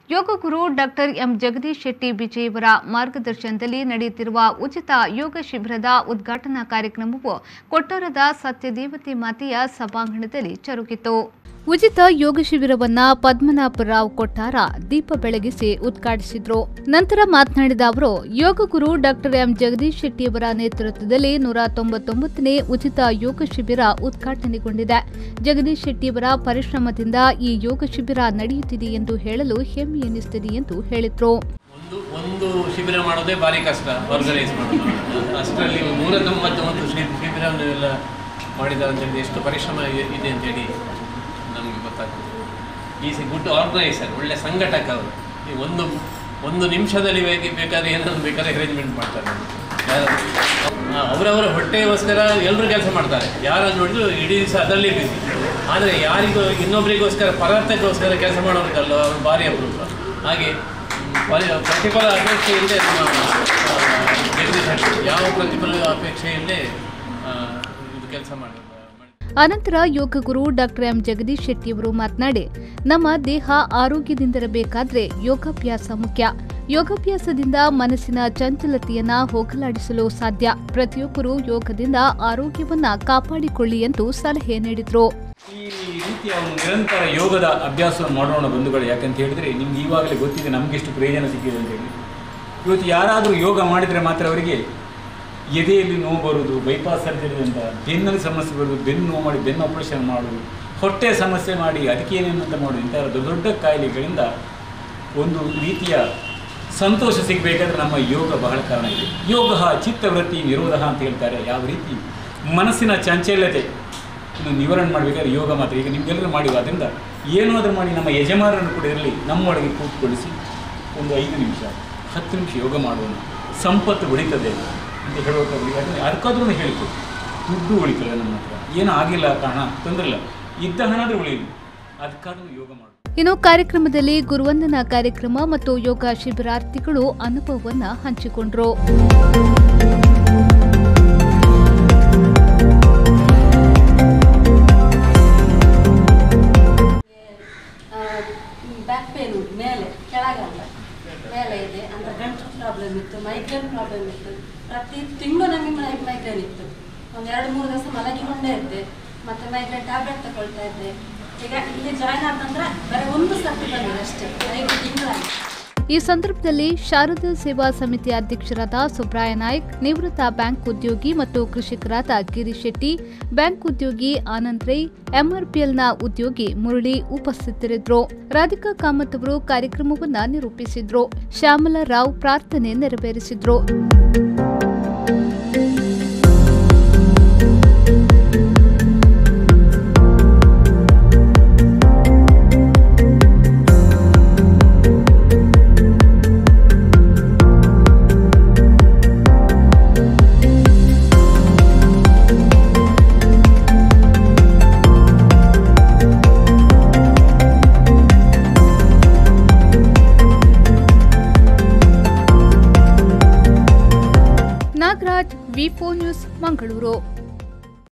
ಯೋಗ ಗುರು doctor M Jagadish Shetty ಬಿಜೆಯವರ ಮಾರ್ಗದರ್ಶನದಲ್ಲಿ ನಡೆಯುತ್ತಿರುವ ಉಚಿತ ಯೋಗ ಶಿಬಿರದ ಉದ್ಘಾಟನಾ ಕಾರ್ಯಕ್ರಮವು ಕೊಟ್ಟಾರದ ಸತ್ಯದೇವತೆ ಮಾತೆಯ ಸಭಾಂಗಣದಲ್ಲಿ ಜರುಗಿತು ಉಚಿತ ಯೋಗ ಶಿಬಿರವನ್ನ ಪದ್ಮನಾಭರಾವ್ ಕೊಟ್ಟಾರ ದೀಪ ಬೆಳಗಿಸಿ ಉದ್ಘಾಟಿಸಿದ್ರು ನಂತರ ಮಾತನಾಡಿದ ಅವರು ಯೋಗ ಗುರು ಡಾಕ್ಟರ್ ಎಂ ಜಗದೀಶ್ ಶೆಟ್ಟಿಯವರ ನೇತೃತ್ವದಲ್ಲಿ ನೂರ ತೊಂಬತ್ತೊಂಬತ್ತನೇ ಉಚಿತ ಯೋಗ ಶಿಬಿರ ಉದ್ಘಾಟನೆಗೊಂಡಿದೆ ಜಗದೀಶ್ ಶೆಟ್ಟಿಯವರ ಪರಿಶ್ರಮದಿಂದ ಈ ಯೋಗ ಶಿಬಿರ ನಡೆಯುತ್ತಿದೆ ಎಂದು ಹೇಳಲು ಹೆಮ್ಮೆ ಎನ್ನಿಸುತ್ತದೆ ಎಂದು ಹೇಳಿದ್ರು ಒಂದು ಒಂದು ಶಿಬಿರ ಮಾಡೋದೇ ಭಾರಿ ಕಷ್ಟ ಆರ್ಗನೈಸ್ ಮಾಡೋದು ಅಷ್ಟರಲ್ಲಿ ನೂರ ತೊಂಬತ್ತೊಂಬತ್ತು ಶಿ- ಶಿಬಿರವನ್ನು ಎಲ್ಲ ಮಾಡಿದ್ದಾರೆ ಅಂತ ಹೇಳಿದ್ರೆ ಎಷ್ಟು ಪರಿಶ್ರಮ ಇ- ಇದೆ ಅಂತೇಳಿ ನಮಗೆ ಗೊತ್ತಾಗ್ತದೆ ಈಸ್ ಎ ಗುಡ್ ಆರ್ಗನೈಸರ್ ಒಳ್ಳೆ ಸಂಘಟಕ ಅವರು ಈ ಒಂದು ಒಂದು ನಿಮಿಷದಲ್ಲಿ ಬೇಕು ಬೇಕಾದ್ರೆ ಏನಾದ್ರು ಬೇಕಾದ್ರೆ ಅರೇಂಜ್ಮೆಂಟ್ ಮಾಡ್ತಾರೆ ಯಾರಾದ್ರು ಆ, ಅವರವರ ಹೊಟ್ಟೆಗೋಸ್ಕರ ಎಲ್ಲರೂ ಕೆಲಸ ಮಾಡ್ತಾರೆ ಯಾರನ್ನು ನೋಡಿದ್ರು ಇಡೀ ದಿವಸ ಅದರಲ್ಲಿ ಬಿಸಿ ಆದರೆ ಯಾರಿಗೂ ಇನ್ನೊಬ್ಬರಿಗೋಸ್ಕರ ಪದಾರ್ಥಕ್ಕೋಸ್ಕರ ಕೆಲಸ ಮಾಡೋರಿಗಲ್ಲ ಅವರು ಭಾರಿ ಅಪರೂಪ ಹಾಗೆ ಪರಿ- ಪ್ರತಿಫಲ ಅಪೇಕ್ಷೆ ಇಲ್ಲದೆ ನಮ್ಮ ಆ, ಜಗದೀಶ್ ಶೆಟ್ಟಿ ಯಾವ ಪ್ರತಿಫಲ ಅಪೇಕ್ಷೆ ಇಲ್ಲದೆ ಆ, ಇದು ಕೆಲಸ ಮಾಡಿದ್ರು ಅನಂತರ ಯೋಗ ಗುರು ಡಾಕ್ಟರ್ ಎಂ ಜಗದೀಶ್ ಶೆಟ್ಟಿಯವರು ಮಾತನಾಡಿ ನಮ್ಮ ದೇಹ ಆರೋಗ್ಯದಿಂದಿರಬೇಕಾದ್ರೆ ಯೋಗಾಭ್ಯಾಸ ಮುಖ್ಯ ಯೋಗಾಭ್ಯಾಸದಿಂದ ಮನಸ್ಸಿನ ಚಂಚಲತೆಯನ್ನ ಹೋಗಲಾಡಿಸಲು ಸಾಧ್ಯ ಪ್ರತಿಯೊಬ್ಬರು ಯೋಗದಿಂದ ಆರೋಗ್ಯವನ್ನ ಕಾಪಾಡಿಕೊಳ್ಳಿ ಎಂದು ಸಲಹೆ ನೀಡಿದ್ರು ಈ ರೀತಿಯ ಒಂದು ನಿರಂತರ ಯೋಗದ ಅಭ್ಯಾಸವನ್ನು ಮಾಡೋಣ ಬಂಧುಗಳು ಯಾಕಂತ ಹೇಳಿದರೆ ನಿಮ್ಗೆ ಈವಾಗಲೇ ಗೊತ್ತಿದೆ ನಮ್ಗೆ ಎಷ್ಟು ಪ್ರಯೋಜನ ಸಿಕ್ಕಿದೆ ಅಂತ ಹೇಳಿ ಇವತ್ತು ಯಾರಾದರೂ ಯೋಗ ಮಾಡಿದರೆ ಮಾತ್ರ ಅವರಿಗೆ ಎದೆಯಲ್ಲಿ ನೋವು ಬರುವುದು ಬೈಪಾಸ್ ಸರ್ಜರಿ ಅಂತ ಬೆನ್ನಲ್ಲಿ ಸಮಸ್ಯೆ ಬರುವುದು ಬೆನ್ನು ನೋವು ಮಾಡಿ ಬೆನ್ನು ಆಪರೇಷನ್ ಮಾಡುವುದು ಹೊಟ್ಟೆ ಸಮಸ್ಯೆ ಮಾಡಿ ಅದಕ್ಕೆ ಏನೇನಂತ ಮಾಡೋದು ಇಂತಹ ದೊಡ್ಡ ದೊಡ್ಡ ಕಾಯಿಲೆಗಳಿಂದ ಒಂದು ರೀತಿಯ ಸಂತೋಷ ಸಿಗಬೇಕಾದ್ರೆ ನಮ್ಮ ಯೋಗ ಬಹಳ ಕಾರಣ ಇದೆ ಯೋಗ ಚಿತ್ತವೃತ್ತಿ ನಿರೋಧ ಅಂತ ಹೇಳ್ತಾರೆ ಯಾವ ರೀತಿ ಮನಸ್ಸಿನ ಚಾಂಚಲ್ಯತೆ ಇನ್ನು ನಿವಾರಣೆ ಮಾಡಬೇಕಾದ್ರೆ ಯೋಗ ಮಾತ್ರ ಈಗ ನಿಮಗೆಲ್ಲರೂ ಮಾಡಿ ಅದರಿಂದ ಏನಾದರೂ ಮಾಡಿ ನಮ್ಮ ಯಜಮಾನರನ್ನು ಕೂಡ ಇರಲಿ ನಮ್ಮೊಳಗೆ ಕೂತ್ಕೊಳಿಸಿ ಒಂದು ಐದು ನಿಮಿಷ ಹತ್ತು ನಿಮಿಷ ಯೋಗ ಮಾಡೋಣ ಸಂಪತ್ತು ಉಳಿತದೆ ಅಂತ ಹೇಳುವಂಥದ್ದು ಯಾಕಂದರೆ ಅದಕ್ಕಾದ್ರೂ ಹೇಳಿತು ದುಡ್ಡು ಉಳಿತದೆ ನಮ್ಮ ಹತ್ರ ಏನೂ ಆಗಿಲ್ಲ ಕಾರಣ ತೊಂದರೆ ಇಲ್ಲ ಇದ್ದ ಹಣ ಆದರೆ ಉಳಿಯಲಿ ಅದಕ್ಕಾದ್ರೂ ಯೋಗ ಮಾಡೋದು ಇನ್ನು ಕಾರ್ಯಕ್ರಮದಲ್ಲಿ ಗುರುವಂದನಾ ಕಾರ್ಯಕ್ರಮ ಮತ್ತು ಯೋಗ ಶಿಬಿರಾರ್ಥಿಗಳು ಅನುಭವವನ್ನ ಹಂಚಿಕೊಂಡ್ರು ಬ್ಯಾಕ್ ಪೇನ್ ಉಂಟು ಮೇಲೆ ಕೆಳಗಲ್ಲ ಮೇಲೆ ಇದೆ ಅಂತ ಗಂಟು ಪ್ರಾಬ್ಲಮ್ ಇತ್ತು ಮೈಗ್ರೇನ್ ಪ್ರಾಬ್ಲಮ್ ಇತ್ತು ಪ್ರತಿ ತಿಂಗಳು ನಮಗೆ ಮೈಗ್ರೇನ್ ಇತ್ತು ಒಂದು ಎರಡು ಮೂರು ದಿವಸ ಮಲಗಿಕೊಂಡೇ ಇದ್ದೆ ಮತ್ತೆ ಮೈಗ್ರೇನ್ ಟ್ಯಾಬ್ಲೆಟ್ ತಗೊಳ್ತಾ ಇದ್ದೆ ಈಗ ಇಲ್ಲಿ ಜಾಯ್ನ್ ಆದ ನಂತರ ಬರೀ ಒಂದು ಸರ್ತಿ ಬಂದಿದೆ ಅಷ್ಟೇ ಐದು ತಿಂಗಳಾಗಿ ಈ ಸಂದರ್ಭದಲ್ಲಿ ಶಾರದಾ ಸೇವಾ ಸಮಿತಿ ಅಧ್ಯಕ್ಷರಾದ ಸುಬ್ರಾಯ ನಾಯ್ಕ್ ನಿವೃತ್ತ ಬ್ಯಾಂಕ್ ಉದ್ಯೋಗಿ ಮತ್ತು ಕೃಷಿಕರಾದ ಗಿರೀಶ್ ಶೆಟ್ಟಿ ಬ್ಯಾಂಕ್ ಉದ್ಯೋಗಿ ಆನಂದ್ ರೈ ಎಂಆರ್ಪಿಎಲ್ನ ಉದ್ಯೋಗಿ ಮುರಳಿ ಉಪಸ್ಥಿತರಿದ್ದರು ರಾಧಿಕಾ ಕಾಮತ್ ಅವರು ಕಾರ್ಯಕ್ರಮವನ್ನ ನಿರೂಪಿಸಿದ್ರು ಶ್ಯಾಮಲಾ ರಾವ್ ಪ್ರಾರ್ಥನೆ ನೆರವೇರಿಸಿದ್ರು ನಾಗರಾಜ್ ವಿ ನ್ಯೂಸ್ ಮಂಗಳೂರು